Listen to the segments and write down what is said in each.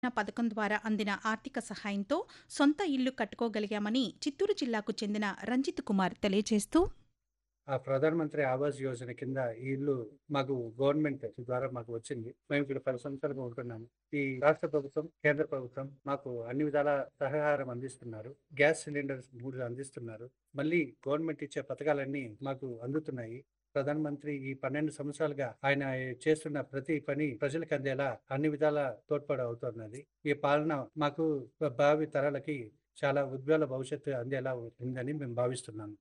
పథకం ద్వారా అందిన ఆర్థిక సహాయంతో సొంత ఇల్లు కట్టుకోగలిగామని చిత్తూరు జిల్లాకు చెందిన రంజిత్ కుమార్ తెలియజేస్తూ ఆ ప్రధాన మంత్రి ఆవాస్ యోజన కింద ఈ ఇల్లు మాకు గవర్నమెంట్ ద్వారా మాకు వచ్చింది మేము ఇక్కడ పది సంవత్సరాలుగా ఉంటున్నాము ఈ రాష్ట్ర ప్రభుత్వం కేంద్ర ప్రభుత్వం మాకు అన్ని విధాల సహకారం అందిస్తున్నారు గ్యాస్ సిలిండర్స్ మూడు అందిస్తున్నారు మళ్ళీ గవర్నమెంట్ ఇచ్చే పథకాలన్నీ మాకు అందుతున్నాయి ప్రధాన మంత్రి ఈ పన్నెండు సంవత్సరాలుగా ఆయన చేస్తున్న ప్రతి పని ప్రజలకు అందేలా అన్ని విధాల తోడ్పాటు అవుతున్నది ఈ పాలన మాకు భావి తరాలకి చాలా ఉజ్వల భవిష్యత్తు అందేలా ఉందని మేము భావిస్తున్నాము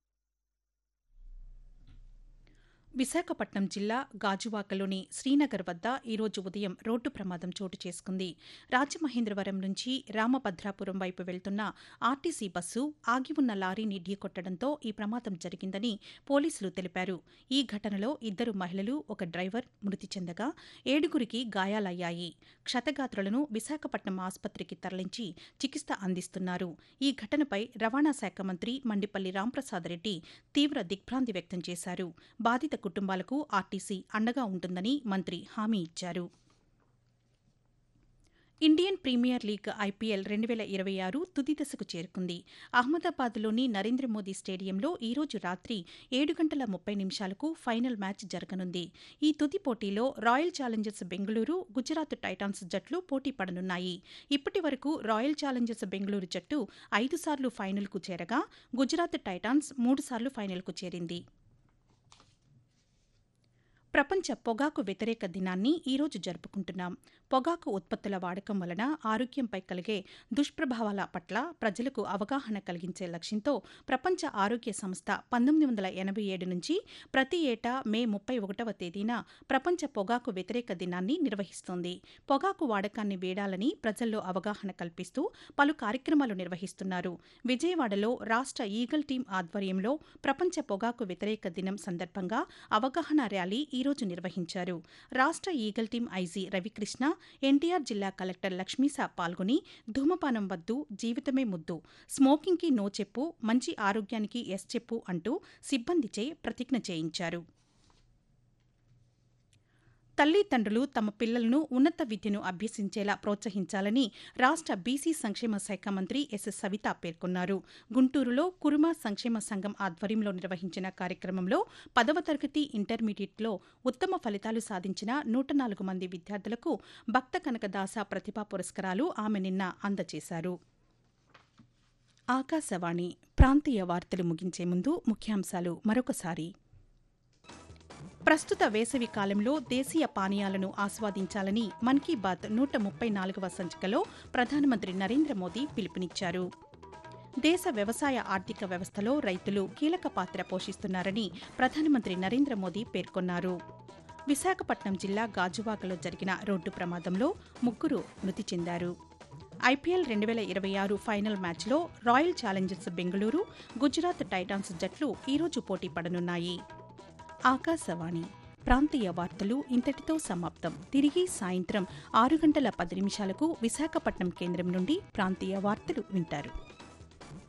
విశాఖపట్నం జిల్లా గాజువాకలోని శ్రీనగర్ వద్ద ఈరోజు ఉదయం రోడ్డు ప్రమాదం చోటు చేసుకుంది రాజమహేంద్రవరం నుంచి రామభద్రాపురం వైపు వెళ్తున్న ఆర్టీసీ బస్సు ఆగి ఉన్న లారీని ఢీకొట్టడంతో ఈ ప్రమాదం జరిగిందని పోలీసులు తెలిపారు ఈ ఘటనలో ఇద్దరు మహిళలు ఒక డ్రైవర్ మృతి చెందగా ఏడుగురికి గాయాలయ్యాయి క్షతగాత్రులను విశాఖపట్నం ఆసుపత్రికి తరలించి చికిత్స అందిస్తున్నారు ఈ ఘటనపై రవాణా శాఖ మంత్రి మండిపల్లి రాంప్రసాద్ రెడ్డి తీవ్ర దిగ్భ్రాంతి వ్యక్తం చేశారు బాధిత కుటుంబాలకు ఆర్టీసీ అండగా ఉంటుందని మంత్రి హామీ ఇచ్చారు ఇండియన్ ప్రీమియర్ లీగ్ ఐపీఎల్ రెండు వేల ఇరవై ఆరు తుది దశకు చేరుకుంది అహ్మదాబాద్లోని నరేంద్ర మోదీ స్టేడియంలో ఈరోజు రాత్రి ఏడు గంటల ముప్పై నిమిషాలకు ఫైనల్ మ్యాచ్ జరగనుంది ఈ తుది పోటీలో Royal Challengers Bengaluru Gujarat Titans జట్లు పోటీ పడనున్నాయి ఇప్పటి వరకు రాయల్ ఛాలెంజర్స్ బెంగళూరు జట్టు ఐదు సార్లు ఫైనల్కు చేరగా గుజరాత్ టైటాన్స్ మూడు సార్లు ఫైనల్కు చేరింది ప్రపంచ పొగాకు వ్యతిరేక దినాన్ని ఈరోజు జరుపుకుంటున్నాం పొగాకు ఉత్పత్తుల వాడకం వలన ఆరోగ్యంపై కలిగే దుష్ప్రభావాల పట్ల ప్రజలకు అవగాహన కలిగించే లక్ష్యంతో ప్రపంచ ఆరోగ్య సంస్థ పంతొమ్మిది వందల ఎనభై ఏడు నుంచి ప్రతి ఏటా మే ముప్పై ఒకటవ తేదీన ప్రపంచ పొగాకు వ్యతిరేక దినాన్ని నిర్వహిస్తోంది పొగాకు వాడకాన్ని వేడాలని ప్రజల్లో అవగాహన కల్పిస్తూ పలు కార్యక్రమాలు నిర్వహిస్తున్నారు విజయవాడలో రాష్ట్ర ఈగల్ టీం ఆధ్వర్యంలో ప్రపంచ పొగాకు వ్యతిరేక దినం సందర్భంగా అవగాహన ర్యాలీ ఈరోజు నిర్వహించారు రాష్ట్ర eagle team IG Ravikrishna NTR జిల్లా కలెక్టర్ లక్ష్మీసా పాల్గొని ధూమపానం వద్దు జీవితమే ముద్దు స్మోకింగ్కి నో చెప్పు మంచి ఆరోగ్యానికి ఎస్ చెప్పు అంటూ సిబ్బందిచే ప్రతిజ్ఞ చేయించారు తల్లిదండ్రులు తమ పిల్లలను ఉన్నత విద్యను అభ్యసించేలా ప్రోత్సహించాలని రాష్ట్ర బీసీ సంక్షేమ శాఖ మంత్రి ఎస్ సవిత పేర్కొన్నారు గుంటూరులో కురుమ సంక్షేమ సంఘం ఆధ్వర్యంలో నిర్వహించిన కార్యక్రమంలో పదవ తరగతి ఇంటర్మీడియట్లో ఉత్తమ ఫలితాలు సాధించిన నూట నాలుగు మంది విద్యార్థులకు భక్త కనకదాస ప్రతిభా పురస్కారాలు ఆమె నిన్న అందజేశారు ఆకాశవాణి ప్రాంతీయ వార్తలు ముగించే ముందు ముఖ్యాంశాలు మరొకసారి ప్రస్తుత వేసవి కాలంలో దేశీయ పానీయాలను ఆస్వాదించాలని మన్ కీ బాత్ నూట ముప్పై నాలుగవ సంచికలో ప్రధానమంత్రి నరేంద్ర మోదీ పిలుపునిచ్చారు దేశ వ్యవసాయ ఆర్థిక వ్యవస్థలో రైతులు కీలక పాత్ర పోషిస్తున్నారని ప్రధానమంత్రి నరేంద్ర మోదీ పేర్కొన్నారు విశాఖపట్నం జిల్లా గాజువాకలో జరిగిన రోడ్డు ప్రమాదంలో ముగ్గురు మృతి చెందారు ఐపీఎల్ రెండు వేల ఇరవై ఆరు ఫైనల్ మ్యాచ్లో Royal Challengers Bengaluru Gujarat Titans జట్లు ఈరోజు పోటీ పడనున్నాయి ఆకాశవాణి ప్రాంతీయ వార్తలు ఇంతటితో సమాప్తం తిరిగి సాయంత్రం ఆరు గంటల పది నిమిషాలకు విశాఖపట్నం కేంద్రం నుండి ప్రాంతీయ వార్తలు వింటారు